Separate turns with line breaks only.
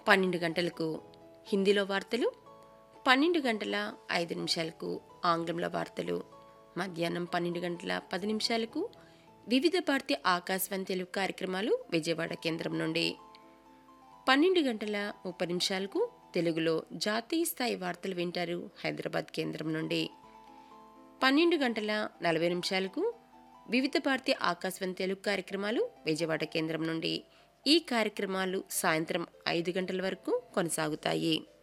పన్నెండు గంటలకు హిందీలో వార్తలు పన్నెండు గంటల ఐదు నిమిషాలకు ఆంగ్లంలో వార్తలు మధ్యాహ్నం పన్నెండు గంటల పది నిమిషాలకు వివిధ భారతి ఆకాశవాణి తెలుగు కార్యక్రమాలు విజయవాడ కేంద్రం నుండి పన్నెండు గంటల ముప్పై నిమిషాలకు తెలుగులో జాతీయ స్థాయి వార్తలు వింటారు హైదరాబాద్ కేంద్రం నుండి పన్నెండు గంటల నలభై నిమిషాలకు వివిధ భారతి ఆకాశవాణి తెలుగు కార్యక్రమాలు విజయవాడ కేంద్రం నుండి ఈ కార్యక్రమాలు సాయంత్రం ఐదు గంటల వరకు కొనసాగుతాయి